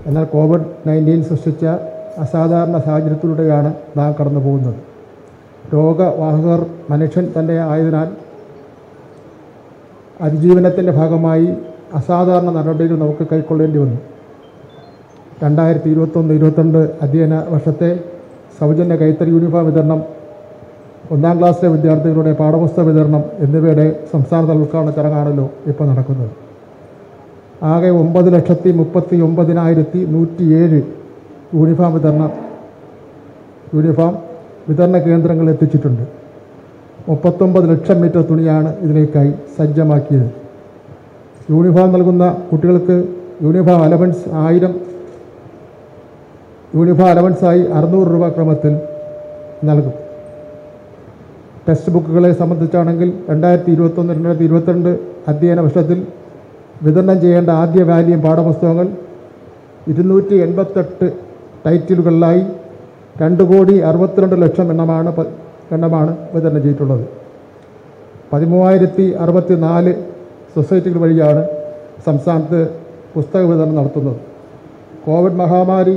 എന്നാൽ Covid nineteen സൃഷ്ടിച്ച അസാധാരണ സാഹചര്യത്തിലൂടെയാണ് നാം കടന്നു പോകുന്നത് രോഗവാഹകർ മനുഷ്യൻ തന്നെ ആയതിനാൽ അതിജീവനത്തിൻ്റെ ഭാഗമായി അസാധാരണ നടപടികൾ നമുക്ക് കൈക്കൊള്ളേണ്ടി വന്നു രണ്ടായിരത്തി ഇരുപത്തൊന്ന് ഇരുപത്തിരണ്ട് അധ്യയന വർഷത്തെ സൗജന്യ കൈത്തറി യൂണിഫോം വിതരണം ഒന്നാം ക്ലാസ്സിലെ വിദ്യാർത്ഥികളുടെ പാഠപുസ്തക വിതരണം എന്നിവയുടെ സംസ്ഥാനതല ഉദ്ഘാടന ചടങ്ങാണല്ലോ ഇപ്പോൾ നടക്കുന്നത് ആകെ ഒമ്പത് ലക്ഷത്തി മുപ്പത്തി ഒമ്പതിനായിരത്തി നൂറ്റിയേഴ് യൂണിഫോം വിതരണം യൂണിഫോം വിതരണ കേന്ദ്രങ്ങളിൽ എത്തിച്ചിട്ടുണ്ട് മുപ്പത്തൊമ്പത് ലക്ഷം മീറ്റർ തുണിയാണ് ഇതിലേക്കായി സജ്ജമാക്കിയത് യൂണിഫോം നൽകുന്ന കുട്ടികൾക്ക് യൂണിഫോം അലവൻസ് ആയിരം യൂണിഫോം അലവൻസായി അറുന്നൂറ് രൂപ ക്രമത്തിൽ നൽകും ടെക്സ്റ്റ് ബുക്കുകളെ സംബന്ധിച്ചാണെങ്കിൽ രണ്ടായിരത്തി ഇരുപത്തൊന്ന് രണ്ടായിരത്തി ഇരുപത്തിരണ്ട് അധ്യയന വർഷത്തിൽ വിതരണം ചെയ്യേണ്ട ആദ്യ വാല്യം പാഠപുസ്തകങ്ങൾ ഇരുന്നൂറ്റി എൺപത്തെട്ട് ടൈറ്റിലുകളിലായി രണ്ട് കോടി അറുപത്തിരണ്ട് ലക്ഷം എണ്ണമാണ് പ- എണ്ണമാണ് വിതരണം ചെയ്തിട്ടുള്ളത് പതിമൂവായിരത്തി അറുപത്തി നാല് സൊസൈറ്റികൾ വഴിയാണ് സംസ്ഥാനത്ത് പുസ്തക വിതരണം നടത്തുന്നത് കോവിഡ് മഹാമാരി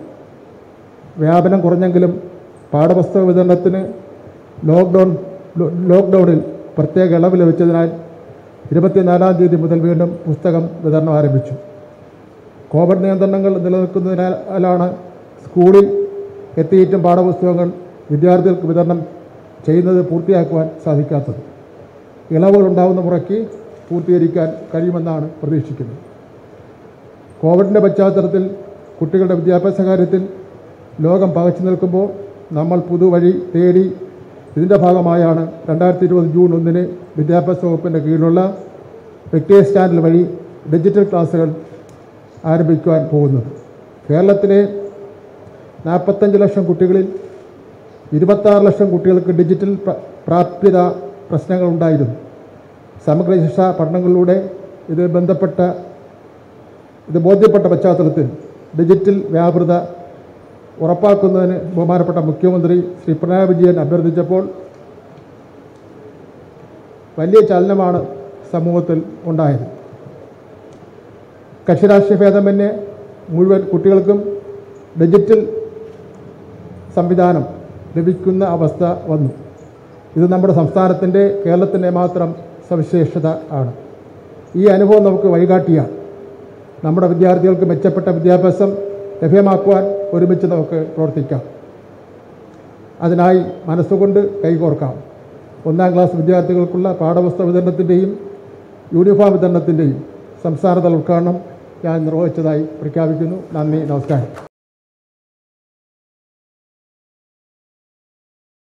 വ്യാപനം കുറഞ്ഞെങ്കിലും പാഠപുസ്തക വിതരണത്തിന് ലോക്ക്ഡൗൺ ലോ- ലോക്ക്ഡൗണിൽ പ്രത്യേക ഇളവ് ലഭിച്ചതിനാൽ ഇരുപത്തിനാലാം തീയതി മുതൽ വീണ്ടും പുസ്തകം വിതരണം ആരംഭിച്ചു കോവിഡ് നിയന്ത്രണങ്ങൾ നിലനിൽക്കുന്നതിനാലാണ് സ്കൂളിൽ എത്തിയിട്ടും പാഠപുസ്തകങ്ങൾ വിദ്യാർത്ഥികൾക്ക് വിതരണം ചെയ്യുന്നത് പൂർത്തിയാക്കുവാൻ സാധിക്കാത്തത് ഇളവുകൾ ഉണ്ടാകുന്ന മുറയ്ക്ക് പൂർത്തീകരിക്കാൻ കഴിയുമെന്നാണ് പ്രതീക്ഷിക്കുന്നത് കോവിഡിൻ്റെ പശ്ചാത്തലത്തിൽ കുട്ടികളുടെ വിദ്യാഭ്യാസ കാര്യത്തിൽ ലോകം പകച്ചു നിൽക്കുമ്പോൾ നമ്മൾ പുതുവഴി തേടി ഇതിൻ്റെ ഭാഗമായാണ് രണ്ടായിരത്തി ഇരുപത് ജൂൺ ഒന്നിന് വിദ്യാഭ്യാസ വകുപ്പിൻ്റെ കീഴിലുള്ള വെക്ടേഴ്സ് ചാനൽ വഴി ഡിജിറ്റൽ ക്ലാസ്സുകൾ ആരംഭിക്കുവാൻ പോകുന്നത് കേരളത്തിലെ നാൽപ്പത്തഞ്ച് ലക്ഷം കുട്ടികളിൽ ഇരുപത്താറ് ലക്ഷം കുട്ടികൾക്ക് ഡിജിറ്റൽ പ്ര- പ്രാപ്യത പ്രശ്നങ്ങളുണ്ടായിരുന്നു സമഗ്ര ശിക്ഷ പഠനങ്ങളിലൂടെ ഇത് ബന്ധപ്പെട്ട ഇത് ബോധ്യപ്പെട്ട പശ്ചാത്തലത്തിൽ ഡിജിറ്റൽ വ്യാപൃത ഉറപ്പാക്കുന്നതിന് ബഹുമാനപ്പെട്ട മുഖ്യമന്ത്രി ശ്രീ പിണറായി വിജയൻ അഭ്യർത്ഥിച്ചപ്പോൾ വലിയ ചലനമാണ് സമൂഹത്തിൽ ഉണ്ടായത് കക്ഷിരാഷ്ട്രീയ ഭേദമന്യേ മുഴുവൻ കുട്ടികൾക്കും ഡിജിറ്റൽ സംവിധാനം ലഭിക്കുന്ന അവസ്ഥ വന്നു ഇത് നമ്മുടെ സംസ്ഥാനത്തിൻ്റെ കേരളത്തിൻ്റെ മാത്രം സവിശേഷത ആണ് ഈ അനുഭവം നമുക്ക് വഴികാട്ടിയാണ് നമ്മുടെ വിദ്യാർത്ഥികൾക്ക് മെച്ചപ്പെട്ട വിദ്യാഭ്യാസം ലഭ്യമാക്കുവാൻ ഒരുമിച്ച് നമുക്ക് പ്രവർത്തിക്കാം അതിനായി മനസ്സുകൊണ്ട് കൈകോർക്കാം ഒന്നാം ക്ലാസ് വിദ്യാർത്ഥികൾക്കുള്ള പാഠപുസ്തക വിതരണത്തിൻ്റെയും യൂണിഫോം വിതരണത്തിൻ്റെയും സംസ്ഥാനതല ഉദ്ഘാടനം ഞാൻ നിർവഹിച്ചതായി പ്രഖ്യാപിക്കുന്നു നന്ദി നമസ്കാരം